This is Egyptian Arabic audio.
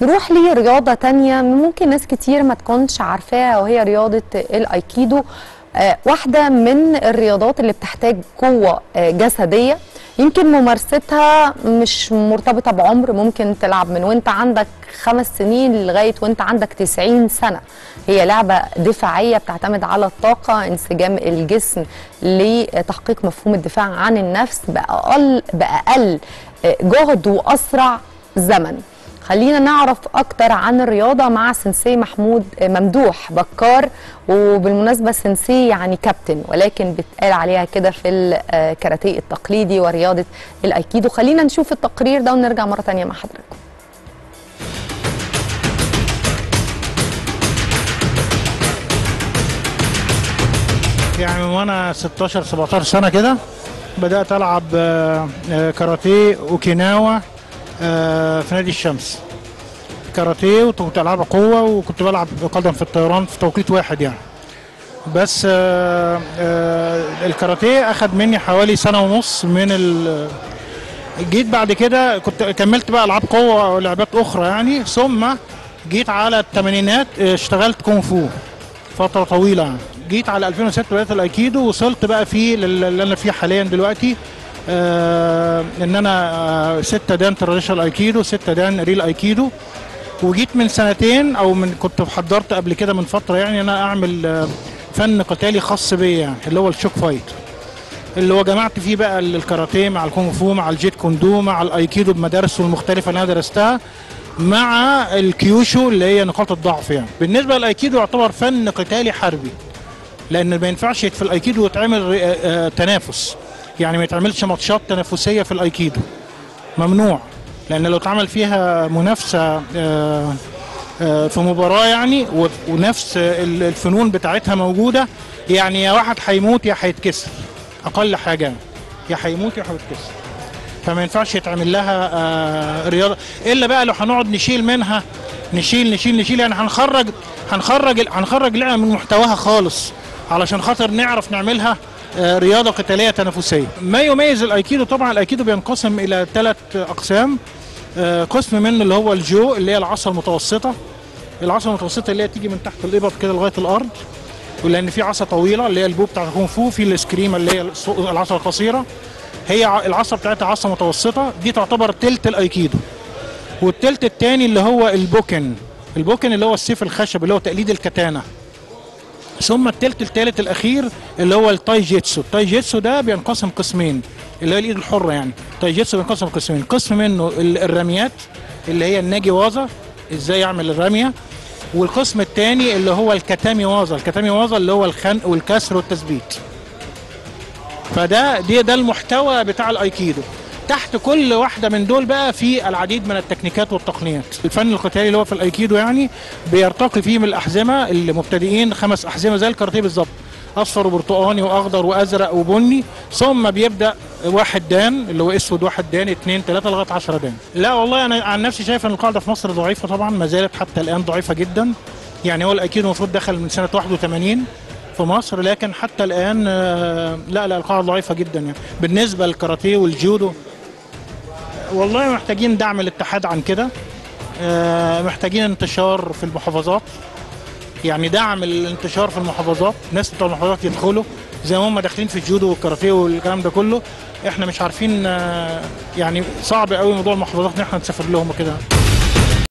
نروح لرياضة تانية ممكن ناس كتير ما تكونش عارفاها وهي رياضة الايكيدو آه، واحدة من الرياضات اللي بتحتاج قوة آه، جسدية يمكن ممارستها مش مرتبطة بعمر ممكن تلعب من وانت عندك خمس سنين لغاية وانت عندك 90 سنة هي لعبة دفاعية بتعتمد على الطاقة انسجام الجسم لتحقيق مفهوم الدفاع عن النفس بأقل, بأقل آه، جهد وأسرع زمن خلينا نعرف اكتر عن الرياضه مع سنسي محمود ممدوح بكار وبالمناسبه سنسي يعني كابتن ولكن بتقال عليها كده في الكاراتيه التقليدي ورياضه الايكيدو خلينا نشوف التقرير ده ونرجع مره تانية مع حضراتكم يعني من وانا 16 17 سنه كده بدات العب آه، آه، كاراتيه اوكيناوا آه، في نادي الشمس كاراتيه وكنت العب قوه وكنت بلعب قدم في الطيران في توقيت واحد يعني بس آه، آه، الكاراتيه اخد مني حوالي سنه ونص من ال جيت بعد كده كنت كملت بقى العاب قوه ولعبات اخرى يعني ثم جيت على الثمانينات آه، اشتغلت كونغ فو فتره طويله يعني جيت على 2006 بدات الايكيدو وصلت بقى فيه لل- اللي انا فيه حاليا دلوقتي آه ان انا آه ستة دان تراديشنال ايكيدو ستة دان ريل ايكيدو وجيت من سنتين او من كنت حضرت قبل كده من فتره يعني انا اعمل آه فن قتالي خاص بيا يعني اللي هو الشوك فايت اللي هو جمعت فيه بقى الكاراتيه مع الكونغ فو مع الجيت كوندو مع الايكيدو بمدارسه المختلفه اللي انا درستها مع الكيوشو اللي هي نقاط الضعف يعني بالنسبه للايكيدو يعتبر فن قتالي حربي لان ما ينفعش في الايكيدو يتعمل آه، آه، تنافس يعني ما يتعملش ماتشات تنافسيه في الايكيدو ممنوع لان لو اتعمل فيها منافسه آه، آه، في مباراه يعني و- ونفس ال- الفنون بتاعتها موجوده يعني يا واحد هيموت يا هيتكسر اقل حاجه يا هيموت يا هيتكسر فما ينفعش يتعمل لها آه، رياضه الا بقى لو هنقعد نشيل منها نشيل نشيل نشيل يعني هنخرج هنخرج ال- هنخرج اللعبه من محتواها خالص علشان خاطر نعرف نعملها آه، رياضه قتاليه تنافسيه ما يميز الايكيدو طبعا الايكيدو بينقسم الى ثلاث اقسام آه، قسم منه اللي هو الجو اللي هي العصا المتوسطه العصا المتوسطه اللي هي تيجي من تحت الابط كده لغايه الارض ولان في عصا طويله اللي هي البو بتاع الكونغ فو في السكريمه اللي هي الص- العصا القصيره هي ع- العصا بتاعتها عصا متوسطه دي تعتبر تلت الايكيدو والتلت الثاني اللي هو البوكن البوكن اللي هو السيف الخشب اللي هو تقليد الكتانه ثم التلت الثالث الاخير اللي هو التاي جيتسو التاي جيتسو ده بينقسم قسمين اللي هي الايد الحره يعني التاي جيتسو بينقسم قسمين قسم منه ال- الرميات اللي هي الناجي وازا ازاي يعمل الرميه والقسم الثاني اللي هو الكتامي وازا الكتامي وازا اللي هو الخنق والكسر والتثبيت فده دي ده المحتوى بتاع الايكيدو تحت كل واحده من دول بقى في العديد من التكنيكات والتقنيات الفن القتالي اللي هو في الايكيدو يعني بيرتقي فيه من الاحزمه المبتدئين خمس احزمه زي الكاراتيه بالظبط اصفر وبرتقاني واخضر وازرق وبني ثم بيبدا واحد دان اللي هو اسود واحد دان اثنين ثلاثه لغايه 10 دان لا والله انا عن نفسي شايف ان القاعده في مصر ضعيفه طبعا ما زالت حتى الان ضعيفه جدا يعني هو الايكيدو المفروض دخل من سنه 81 في مصر لكن حتى الان آه، لا لا القاعده ضعيفه جدا يعني بالنسبه للكاراتيه والجودو والله محتاجين دعم الاتحاد عن كده آه، محتاجين انتشار في المحافظات يعني دعم الانتشار في المحافظات الناس بتوع المحافظات يدخلوا زي ما هم داخلين في الجودو والكاراتيه والكلام ده كله احنا مش عارفين آه، يعني صعب قوي موضوع المحافظات ان احنا نسافر لهم وكده